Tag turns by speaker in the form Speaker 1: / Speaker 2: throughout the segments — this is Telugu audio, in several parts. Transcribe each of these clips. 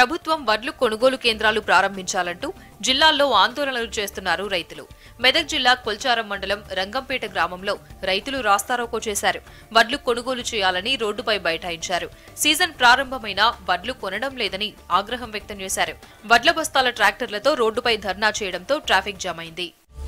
Speaker 1: ప్రభుత్వం వడ్లు కొనుగోలు కేంద్రాలు ప్రారంభించాలంటూ జిల్లాల్లో ఆందోళనలు చేస్తున్నారు రైతులు మెదక్ జిల్లా కొల్చారం మండలం రంగంపేట గ్రామంలో రైతులు రాస్తారోకో చేశారు వడ్లు కొనుగోలు చేయాలని రోడ్డుపై బైఠాయించారు సీజన్ ప్రారంభమైన వడ్లు కొనడం లేదని ఆగ్రహం వ్యక్తం చేశారు వడ్ల బస్తాల ట్రాక్టర్లతో రోడ్డుపై ధర్నా చేయడంతో ట్రాఫిక్ జామ్ అయింది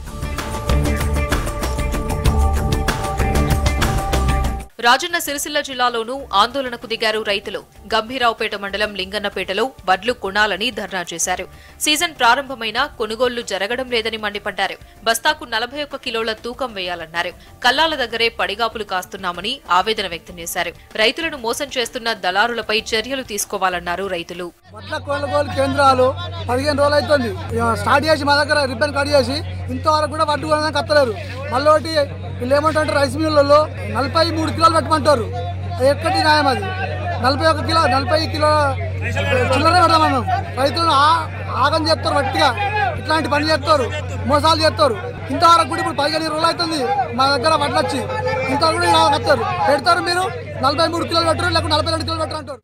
Speaker 1: రాజన్న సిరిసిల్ల జిల్లాలోనూ ఆందోళనకు దిగారు రైతులు గంభీరావుపేట మండలం లింగన్నపేటలో వడ్లు కొనాలని ధర్నా చేశారు సీజన్ ప్రారంభమైన కొనుగోళ్లు జరగడం లేదని మండిపడ్డారు బస్తాకు నలభై ఒక్క కిలోల తూకం వేయాలన్నారు కల్లాల దగ్గరే పడిగాపులు కాస్తున్నామని ఆవేదన వ్యక్తం చేశారు రైతులను మోసం చేస్తున్న దళారులపై చర్యలు తీసుకోవాలన్నారు రైతులు
Speaker 2: వడ్ల కొనుగోలు కేంద్రాలు పదిహేను రోజులు అవుతుంది ఇక స్టార్ట్ చేసి మా దగ్గర రిబ్బన్ కట్ చేసి ఇంతవరకు కూడా వడ్డు కొనడానికి కత్తలేరు మళ్ళీ ఒకటి వీళ్ళు ఏమంటారు రైస్ మిల్లులలో నలభై మూడు కిలోలు పెట్టమంటారు అది ఎక్కడి న్యాయం అది నలభై ఒక కిలో నలభై కిలో చిల్లర పెడదామను రైతులను ఆ- ఆగం చేస్తారు వట్టిగా ఇట్లాంటి పని చేస్తారు మోసాలు చేస్తారు ఇంతవరకు కూడా ఇప్పుడు పదిహేను రోజులు అవుతుంది మా దగ్గర వడ్లు వచ్చి ఇంతవరకు కూడా ఇలా కత్తారు పెడతారు మీరు నలభై మూడు కిలోలు పెట్టరు లేకపోతే నలభై రెండు కిలోలు పెట్టరు అంటారు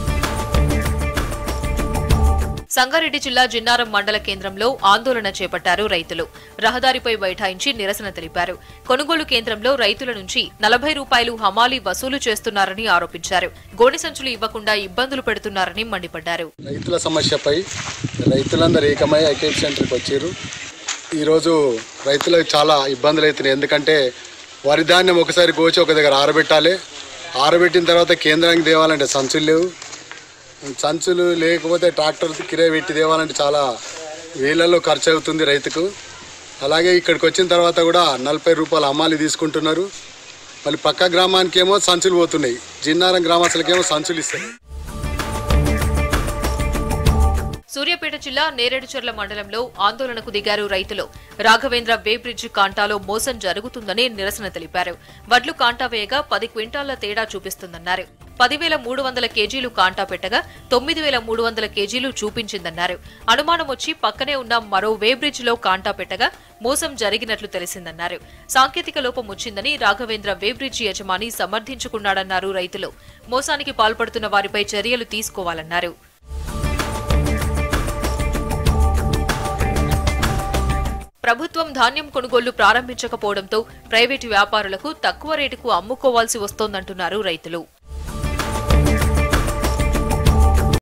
Speaker 1: సంగారెడ్డి జిల్లా జిన్నారం మండల కేంద్రంలో ఆందోళన చేపట్టారు రైతులు రహదారిపై బైఠాయించి నిరసన తెలిపారు కొనుగోలు కేంద్రంలో రైతుల నుంచి నలభై రూపాయలు హమాలీ వసూలు చేస్తున్నారని ఆరోపించారు గోనె సంచులు ఇవ్వకుండా ఇబ్బందులు పెడుతున్నారని మండిపడ్డారు
Speaker 3: రైతుల సమస్యపై రైతులందరూ ఏకమై ఐకేపీ సెంటర్కి వచ్చారు ఈరోజు రైతులకు చాలా ఇబ్బందులు అవుతున్నాయి ఎందుకంటే వరి ధాన్యం ఒకసారి కోచి ఒక దగ్గర ఆరబెట్టాలి ఆరబెట్టిన తర్వాత కేంద్రానికి తేవాలంటే సంచులు లేవు సంచులు లేకపోతే ట్రాక్టర్ కిరాయి పెట్టి తేవాలంటే చాలా వేలల్లో ఖర్చు అవుతుంది రైతుకు అలాగే ఇక్కడికి వచ్చిన తర్వాత కూడా నలభై రూపాయలు అమ్మాలి తీసుకుంటున్నారు మళ్ళీ పక్క గ్రామానికి ఏమో సంచులు పోతున్నాయి జిన్నారం గ్రామస్తులకేమో సంచులు ఇస్తారు
Speaker 1: సూర్యాపేట జిల్లా నేరేడుచర్ల మండలంలో ఆందోళనకు దిగారు రైతులు రాఘవేంద్ర వే బ్రిడ్జ్ కాంటాలో మోసం జరుగుతుందని నిరసన తెలిపారు వడ్లు కాంటా వేయగా పది క్వింటాళ్ల తేడా చూపిస్తుందన్నారు పదివేల మూడు వందల కేజీలు కాంటా పెట్టగా తొమ్మిది వేల మూడు వందల కేజీలు చూపించిందన్నారు అనుమానం వచ్చి పక్కనే ఉన్న మరో వే బ్రిడ్జ్ లో కాంటా పెట్టగా మోసం జరిగినట్లు తెలిసిందన్నారు సాంకేతిక లోపం వచ్చిందని రాఘవేంద్ర వే బ్రిడ్జ్ యజమాని సమర్థించుకున్నాడన్నారు రైతులు మోసానికి పాల్పడుతున్న వారిపై చర్యలు తీసుకోవాలన్నారు ప్రభుత్వం ధాన్యం కొనుగోళ్లు ప్రారంభించకపోవడంతో ప్రైవేటు వ్యాపారులకు తక్కువ రేటుకు అమ్ముకోవాల్సి వస్తోందంటున్నారు రైతులు